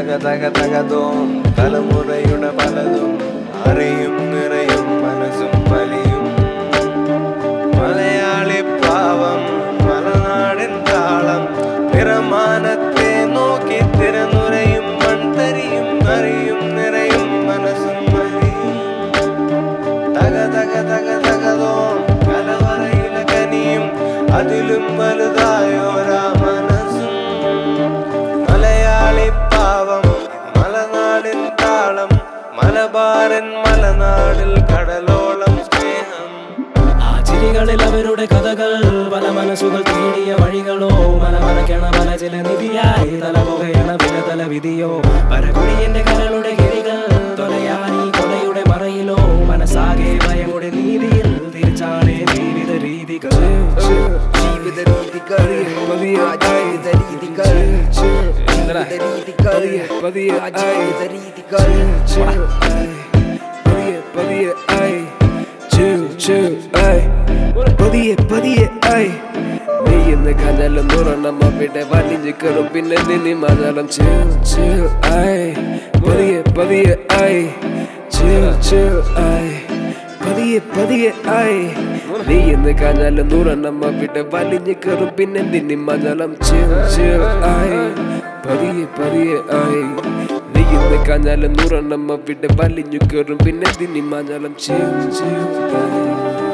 തക തക തകതോം തലമുറയുടെ പലതും അറിയും നിറയും മനസ്സും വലിയും മലയാളി പാവം മലനാടിൻ താളം തിരമാനത്തെ നോക്കി തിരനുരയും മൺതരിയും അറിയും നിറയും മനസ്സും വലിയും തക തക തക തകതോ കലവറയിലെ കനിയും അതിലും വലുതായോരാ മനസ്സും മലയാളി പാവം മലനാടിൻ താളം മലബാരൻ മലനാടിൽ കടലോളം സ്നേഹം ആ ചിരികളിൽ അവരുടെ കഥകൾ പല മനസ്സുകൾ തേടിയ വഴികളോ മലമറയ്ക്കണ പല ചില നിധിയായി തലമുകയണ പല തല വിധിയോ പരകുടിയന്റെ കരളുടെ കിഴികൾ തൊലയാനി കൊലയുടെ മറയിലോ മനസ്സാകെ ഭയമുടെ നീതിയിൽ തിരിച്ചാണേ ജീവിത രീതികൾ ജീവിത രീതികൾ ആ ജീവിത രീതികൾ ജീവിത രീതികൾ ആ ജീവിത രീതികൾ പതിയെ പതിയെ ഐ chill chill ഐ പതിയെ പതിയെ ഐ നീ ഇന്ന് കനലും നുറണം അവിടെ വലിഞ്ഞു കയറും പിന്നെ നിന്നി മലയാളം chill chill ഐ പതിയെ പതിയെ ഐ chill chill ഐ പതിയെ പതിയെ ഐ നീ ഇന്ന് കനലും നുറണം അവിടെ വലിഞ്ഞു കയറും പിന്നെ നിന്നി മലയാളം chill chill ഐ പതിയെ പതിയെ ഐ നീ ഇന്ന് കഞ്ഞാലും നൂറെണ്ണം അവിടെ വലിഞ്ഞു കയറും പിന്നെ തിന്നി മഞ്ഞാലം chill chill ഐ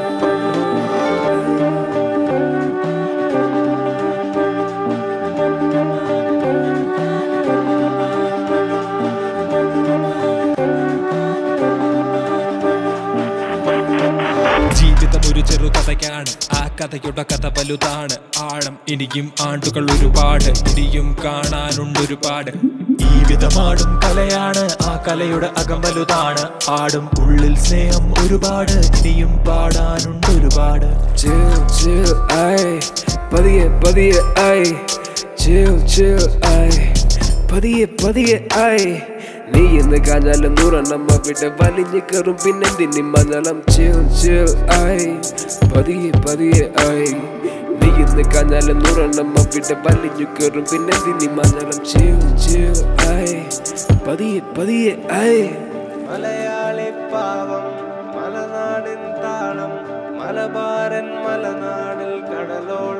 ജീവിതം ഒരു ചെറുകഥയ്ക്കാണ് ആ കഥയുടെ കഥ വലുതാണ് ആഴം ഇനിയും ആണ്ടുകൾ ഒരുപാട് ഇനിയും കാണാനുണ്ടൊരുപാട് ഈ വിധമാടും കലയാണ് ആ കലയുടെ അകം വലുതാണ് ആടും ഉള്ളിൽ സ്നേഹം ഒരുപാട് ഇനിയും പാടാനുണ്ടൊരുപാട് chill chill ഐ പതിയെ പതിയെ ഐ chill chill ഐ പതിയെ പതിയെ ഐ നീ ഇന്ന് കാഞ്ഞാലും നൂറെണ്ണം അവിടെ വലിഞ്ഞു കയറും പിന്നെ തിന്നി മഞ്ഞളം chill chill ഐ പതിയെ പതിയെ ഐ നീ ഇന്ന് കാഞ്ഞാലും നൂറെണ്ണം അവിടെ വലിഞ്ഞു കയറും പിന്നെ തിന്നി മഞ്ഞളം chill chill ഐ പതിയെ പതിയെ ഐ മലയാളി പാവം മലനാടിൻ താളം മലബാരൻ മലനാടിൽ കടലോളം